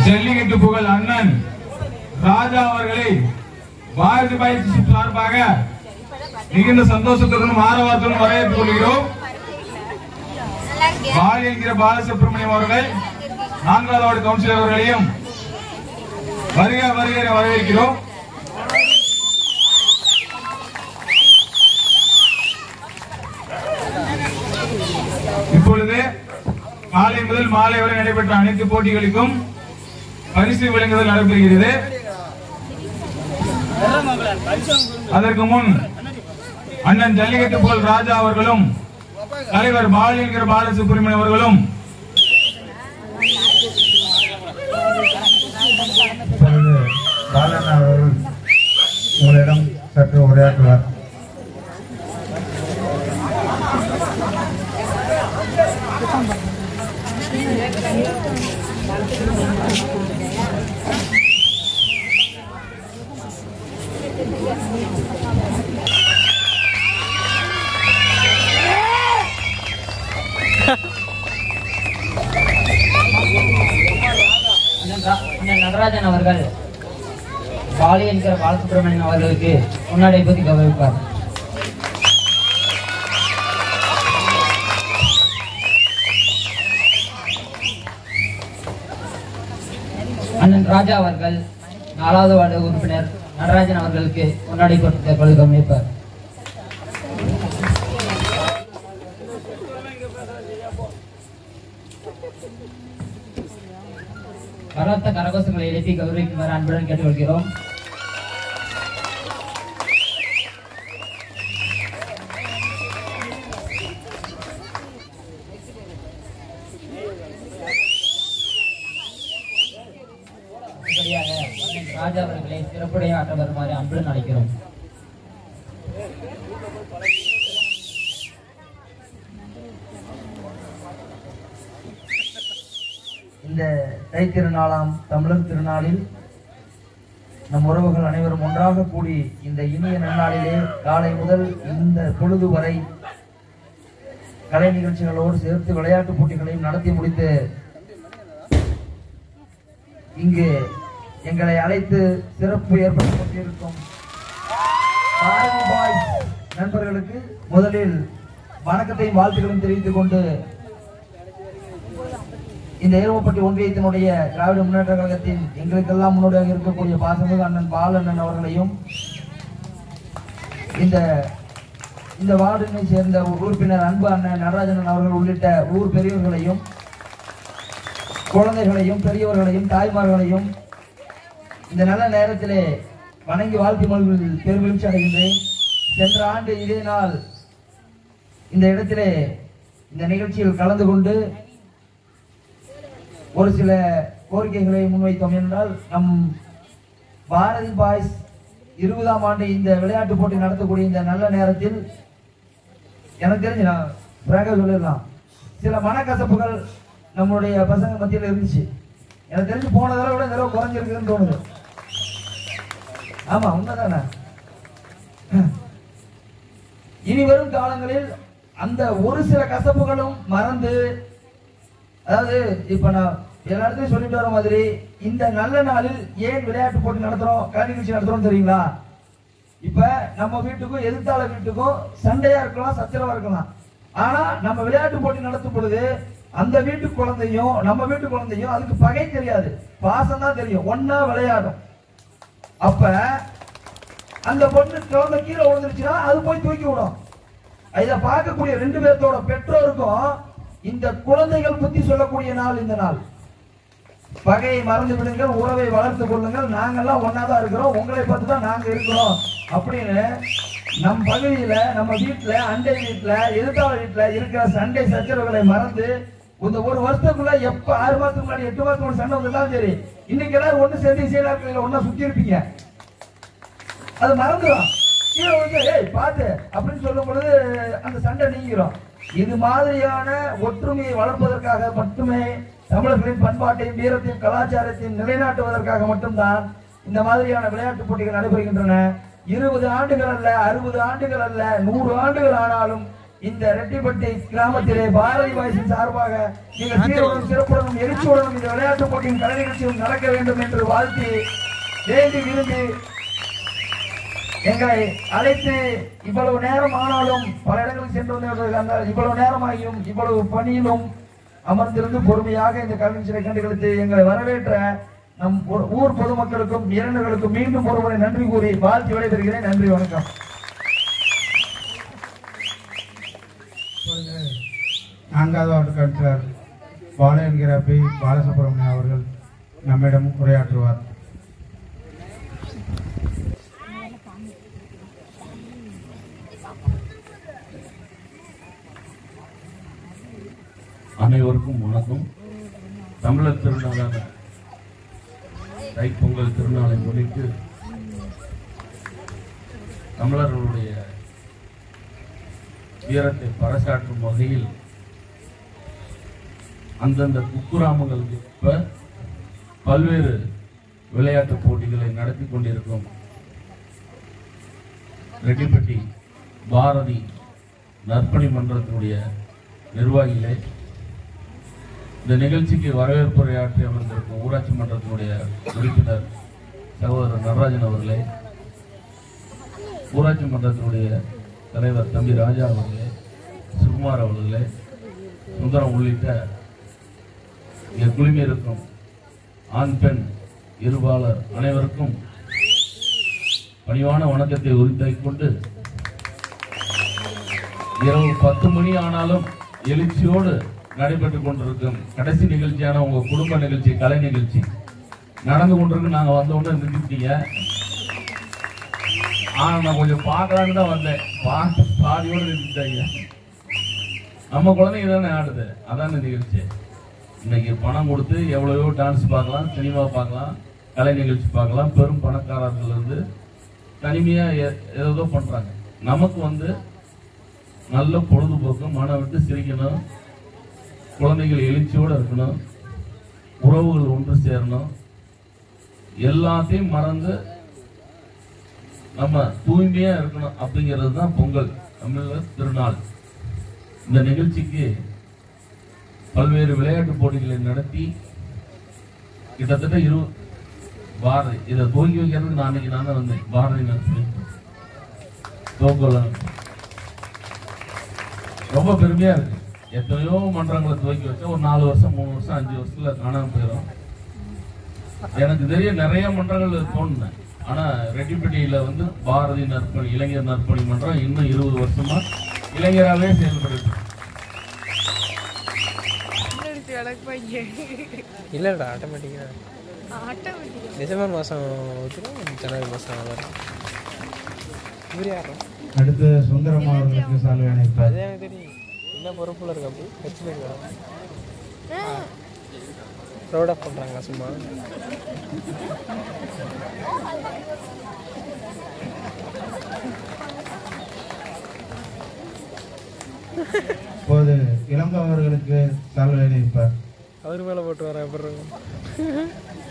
ஜல்லிக்கட்டு புகழ் அண்ணன் ராஜா அவர்களை பாரதி பயிற்சி சார்பாக மிகுந்த சந்தோஷத்துடன் ஆரவாரத்துடன் வரவேற்றுக் கொள்கிறோம் பாலி என்கிற பாலசுப்ரமணியம் அவர்கள் நான்காவது வார்டு கவுன்சிலர் அவர்களையும் வருக வருகிற வரவேற்கிறோம் இப்பொழுது காலை முதல் மாலை வரை நடைபெற்ற அனைத்து போட்டிகளுக்கும் பரிசு வழங்குதல் நடைபெறுகிறது அதற்கு முன் அண்ணன் ஜல்லிக்கட்டு போல் ராஜா அவர்களும் தலைவர் பாலி என்கிற பாலசுப்ரமணியம் அவர்களும் இப்பொழுது பாலன் அவர்கள் உங்களிடம் சற்று உரையாற்றுவார் அண்ணன் ரா- அண்ணன் நடராஜன் அவர்கள் பாலி என்கிற பாலசுப்ரமணியன் அவர்களுக்கு முன்னாடி பற்றி கௌரவிப்பார் அண்ணன் ராஜா அவர்கள் நாலாவது வார்டு உறுப்பினர் நடராஜன் அவர்களுக்கு முன்னாடி பற்றி கௌரவிப்பார் பலத்த கரகோஷங்களை எழுப்பி கௌரவிக்குமாறு அன்புடன் கேட்டுக்கொள்கிறோம் அடுத்தபடியாக அண்ணன் ராஜா அவர்களை சிறப்புடைய ஆற்ற வருமாறு அன்புடன் அழைக்கிறோம் இந்த தை திருநாளாம் தமிழர் திருநாளில் நம் உறவுகள் அனைவரும் ஒன்றாக கூடி இந்த இனிய நன்னாளிலே காலை முதல் இந்த பொழுது வரை கலை நிகழ்ச்சிகளோடு சேர்த்து விளையாட்டுப் போட்டிகளையும் நடத்தி முடித்து இங்கு எங்களை அழைத்து சிறப்பு ஏற்படுத்திக் கொண்டிருக்கும் பாரதி பாய்ஸ் நண்பர்களுக்கு முதலில் வணக்கத்தையும் வாழ்த்துக்களையும் தெரிவித்துக் கொண்டு இந்த ஏர்வப்பட்டி ஒன்றியத்தினுடைய திராவிட முன்னேற்ற கழகத்தின் எங்களுக்கெல்லாம் முன்னோடியாக இருக்கக்கூடிய பாசமிகு அண்ணன் பாலண்ணன் அவர்களையும் இந்த இந்த வார்டினை சேர்ந்த உறுப்பினர் அன்பு அண்ணன் நடராஜன் அவர்கள் உள்ளிட்ட ஊர் பெரியவர்களையும் குழந்தைகளையும் பெரியவர்களையும் தாய்மார்களையும் இந்த நல்ல நேரத்திலே வணங்கி வாழ்த்து மொழிகளில் பெருமகிழ்ச்சி அடைகின்றேன் சென்ற ஆண்டு இதே நாள் இந்த இடத்திலே இந்த நிகழ்ச்சியில் கலந்து கொண்டு ஒரு சில கோரிக்கைகளை முன்வைத்தோம் என்றால் நம் பாரதி பாய்ஸ் இருபதாம் ஆண்டு இந்த விளையாட்டு போட்டி நடத்தக்கூடிய இந்த நல்ல நேரத்தில் எனக்கு தெரிஞ்சு நான் பிராங்கா சொல்லிடலாம் சில மனக்கசப்புகள் நம்மளுடைய பசங்க மத்தியில் இருந்துச்சு எனக்கு தெரிஞ்சு போன தடவை விட இந்த தடவை குறைஞ்சிருக்குன்னு தோணுது ஆமா உண்மைதானே இனி வரும் காலங்களில் அந்த ஒரு சில கசப்புகளும் மறந்து அதாவது இப்ப நான் எல்லா இடத்துலயும் சொல்லிட்டு வர மாதிரி இந்த நல்ல நாளில் ஏன் விளையாட்டு போட்டி நடத்துறோம் கலை நிகழ்ச்சி நடத்துறோம் தெரியுங்களா இப்ப நம்ம வீட்டுக்கும் எதிர்த்தாள வீட்டுக்கும் சண்டையா இருக்கலாம் சச்சரவா இருக்கலாம் ஆனா நம்ம விளையாட்டு போட்டி நடத்தும் பொழுது அந்த வீட்டு குழந்தையும் நம்ம வீட்டு குழந்தையும் அதுக்கு பகை தெரியாது பாசம் தான் தெரியும் ஒன்னா விளையாடும் அப்ப அந்த பொண்ணு குழந்தை கீழே விழுந்துருச்சுன்னா அது போய் தூக்கி விடும் இதை பார்க்கக்கூடிய ரெண்டு பேர்த்தோட பெற்றோருக்கும் இந்த குழந்தைகள் புத்தி சொல்லக்கூடிய நாள் இந்த நாள் பகையை மறந்து விடுங்கள் உறவை வளர்த்துக் கொள்ளுங்கள் நாங்கெல்லாம் ஒன்னாதான் இருக்கிறோம் உங்களை பார்த்து தான் நாங்க இருக்கிறோம் அப்படின்னு நம் பகுதியில நம்ம வீட்டுல அண்டை வீட்டுல எதிர்த்தாள வீட்டுல இருக்கிற சண்டை சச்சரவுகளை மறந்து இந்த ஒரு வருஷத்துக்குள்ள எப்ப ஆறு மாசத்துக்கு முன்னாடி எட்டு மாசத்துக்கு முன்னாடி சண்டை வந்தாலும் சரி இன்னைக்கு எல்லாரும் ஒண்ணு சேர்ந்து சீனாக்கள் ஒன்னா சுத்தி இருப்பீங்க அது மறந்துடும் கீழே வந்து ஏய் பாத்து அப்படின்னு சொல்லும் பொழுது அந்த சண்டை நீங்கிறோம் இது மாதிரியான ஒற்றுமையை வளர்ப்பதற்காக மட்டுமே தமிழர்களின் பண்பாட்டையும் வீரத்தையும் கலாச்சாரத்தையும் நிலைநாட்டுவதற்காக மட்டும்தான் இந்த மாதிரியான விளையாட்டு போட்டிகள் நடைபெறுகின்றன இருபது ஆண்டுகள் அல்ல அறுபது ஆண்டுகள் அல்ல நூறு ஆண்டுகள் ஆனாலும் இந்த ரெட்டிப்பட்டி கிராமத்திலே பாரதி வாய்ஸின் சார்பாக நீங்கள் சீருடன் சிறப்புடனும் எழுச்சியுடனும் இந்த விளையாட்டுப் போட்டியின் கலை நிகழ்ச்சியும் நடக்க வேண்டும் என்று வாழ்த்தி வேண்டி விரும்பி எங்களை அழைத்து இவ்வளவு நேரம் ஆனாலும் பல இடங்களுக்கு சென்று வந்தவர்கள் இவ்வளவு நேரமாகியும் இவ்வளவு பணியிலும் அமர்ந்திருந்து பொறுமையாக இந்த கல்வி கண்டுகளித்து எங்களை வரவேற்ற நம் ஊ- ஊர் பொதுமக்களுக்கும் இளைஞர்களுக்கும் மீண்டும் ஒருமுறை நன்றி கூறி வாழ்த்தி விடைபெறுகிறேன் நன்றி வணக்கம் இப்பொழுது நான்காவது வார்டு கவுன்சிலர் பால என்கிற பி பாலசுப்ரமணியம் அவர்கள் நம்மிடம் உரையாற்றுவார் அனைவருக்கும் வணக்கம் தமிழர் திருநாளான தைப்பொங்கல் திருநாளை முன்னிட்டு தமிழர்களுடைய வீரத்தை பறைசாற்றும் வகையில் அந்தந்த குக்கிராமங்களுக்கு ஏற்ப பல்வேறு விளையாட்டுப் போட்டிகளை நடத்தி கொண்டிருக்கும் ரெட்டிப்பட்டி பாரதி நற்பணி மன்றத்தினுடைய நிர்வாகிகளே இந்த நிகழ்ச்சிக்கு வரவேற்புரையாற்றி அமர்ந்திருக்கும் ஊராட்சி மன்றத்தினுடைய உறுப்பினர் சகோதரர் நடராஜன் அவர்களே ஊராட்சி மன்றத்தினுடைய தலைவர் தம்பி ராஜா அவர்களே சுகுமார் அவர்களே சுந்தரம் உள்ளிட்ட இங்கே குழுமி இருக்கும் ஆண் பெண் இருபாலர் அனைவருக்கும் பணிவான வணக்கத்தை உரித்தாக்கிக் கொண்டு இரவு பத்து மணி ஆனாலும் எழுச்சியோடு நடைபெற்றுக் கொண்டிருக்கும் கடைசி நிகழ்ச்சியான உங்க குடும்ப நிகழ்ச்சி கலை நிகழ்ச்சி நடந்து கொண்டிருக்கு நாங்க வந்த உடனே நிறுத்திட்டீங்க ஆனா நான் கொஞ்சம் பார்க்கலான்னு தான் வந்தேன் பார்த்து பாதியோடு நிறுத்திட்டாங்க நம்ம குழந்தைங்க தானே ஆடுது அதான நிகழ்ச்சி இன்னைக்கு பணம் கொடுத்து எவ்வளவோ டான்ஸ் பார்க்கலாம் சினிமா பார்க்கலாம் கலை நிகழ்ச்சி பார்க்கலாம் பெரும் பணக்காரர்கள் இருந்து தனிமையா எ- ஏதோ பண்றாங்க நமக்கு வந்து நல்ல பொழுதுபோக்கு மனம் விட்டு சிரிக்கணும் குழந்தைகள் எழுச்சியோட இருக்கணும் உறவுகள் ஒன்று சேரணும் எல்லாத்தையும் மறந்து நம்ம தூய்மையா இருக்கணும் அப்படிங்கிறது தான் பொங்கல் தமிழர் திருநாள் இந்த நிகழ்ச்சிக்கு பல்வேறு விளையாட்டு போட்டிகளை நடத்தி கிட்டத்தட்ட இரு பாரதி இதை துவங்கி வைக்கிறதுக்கு நான் அன்னைக்கு நான் தான் வந்தேன் பாரதி நரசிம்ம தோக்கோலம் ரொம்ப பெருமையா இருக்கு எத்தனையோ மன்றங்களை துவக்கி வச்சா ஒரு நாலு வருஷம் மூணு வருஷம் அஞ்சு வருஷத்துல காணாம போயிடும் எனக்கு தெரிய நிறைய மன்றங்கள் தோணுனேன் ஆனா ரெட்டிப்பட்டியில வந்து பாரதி நற்பணி இளைஞர் நற்பணி மன்றம் இன்னும் இருபது வருஷமா இளைஞராகவே செயல்படுது இன்னொருத்தி வழக்கு பையன் இல்லைடா ஆட்டோமேட்டிக்காக ஆட்டோமேட்டிக் டிசம்பர் மாதம் ஊற்றிடும் ஜனவரி மாதம் வரும் இவர் யாரா அடுத்து சுந்தரம் அவர்களுக்கு சால்வை அணைப்பார் அதே எனக்கு தெரியும் என்ன பொறுப்பில் இருக்கா அப்படி கட்சியில் இருக்கா ரோட் ஆஃப் பண்ணுறாங்க சும்மா இப்போது இளங்கோ அவர்களுக்கு சால்வை அணிவிப்பார் அவர் மேலே போட்டு வர எப்படி இருக்கும்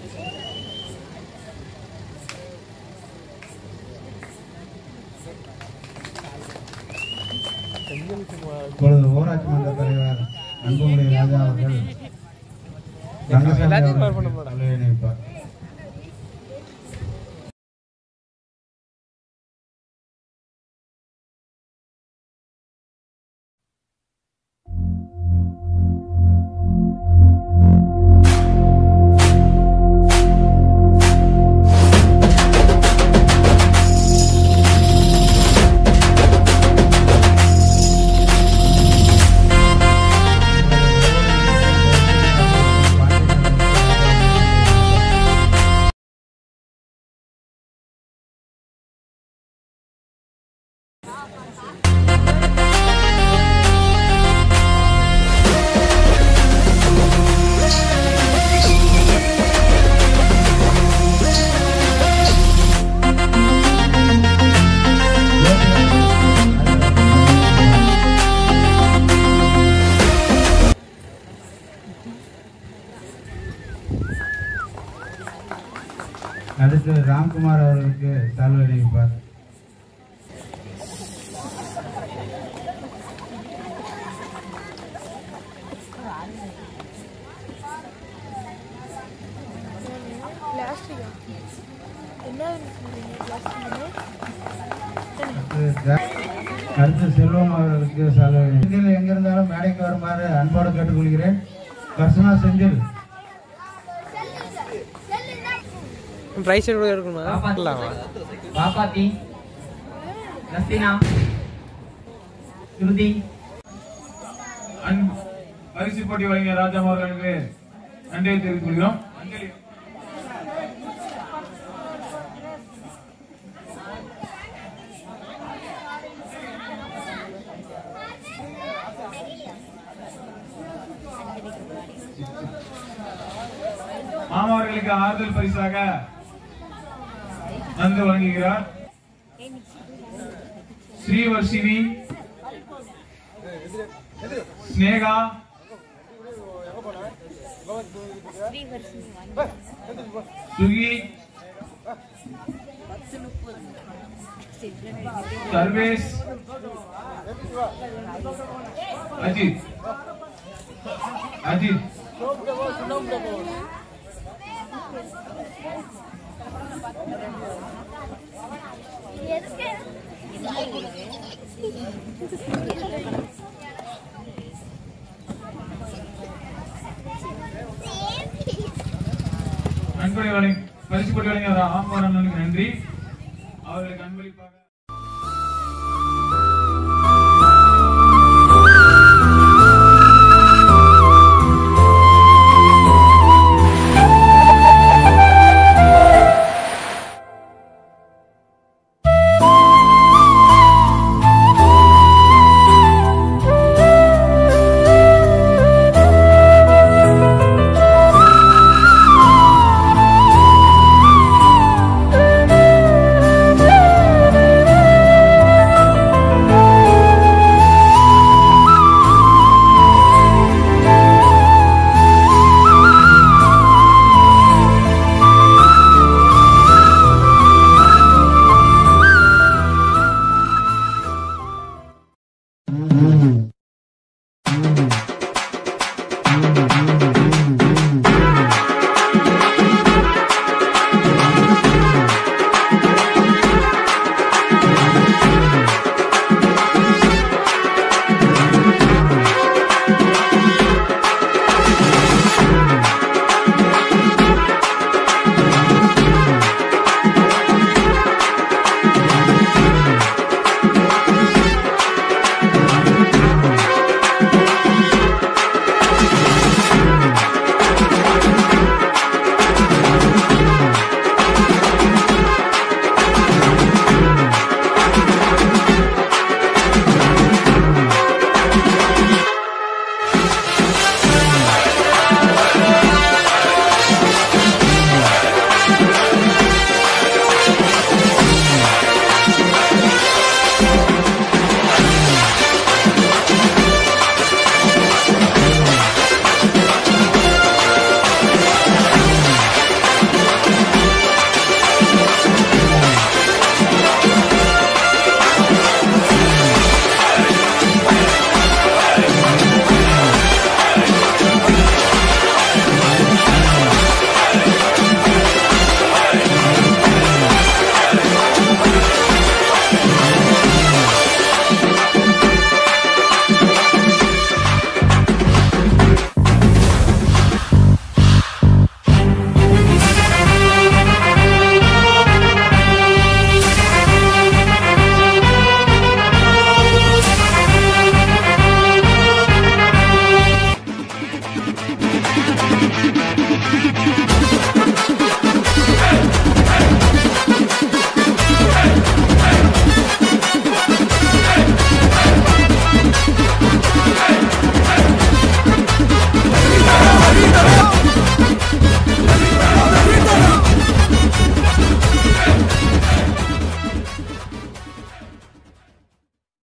இப்பொழுது ஊராட்சி மன்ற தலைவர் அன்புமணி ராஜா அவர்கள் ரங்கசாமி எல்லாத்தையும் cover அவர்களுக்கு பண்ண மாட்டாங்க. சால்வை அணிவிப்பார் அடுத்து ராம்குமார் அவர்களுக்கு சால்வை அணிவிப்பார் அடுத்து செல்வம் அவர்களுக்கு சாலை செந்தில் எங்கிருந்தாலும் மேடைக்கு வருமாறு அன்போடு கேட்டுக்கொள்கிறேன் கர்சனா செந்தில் ரைட் சைடு கூட இருக்குமா இல்லாமா பாப்பாத்தி ரஸ்தினா ஸ்ருதி அன்பு பரிசு போட்டி வழங்கிய ராஜா அவர்களுக்கு நன்றியை தெரிவித்துக் கொள்கிறோம் அஞ்சலி மாமா அவர்களுக்கு ஆறுதல் பரிசாக நன்கு வழங்குகிறார் ஸ்ரீவர்ஷினி ஸ்னேகா சுகி சர்வேஷ் அஜித் அஜித் நன்கொடை வழங்கி பரிசு போட்டி வழங்கிய ஆமாம் நன்றி அவர்களுக்கு அன்பளிப்பாக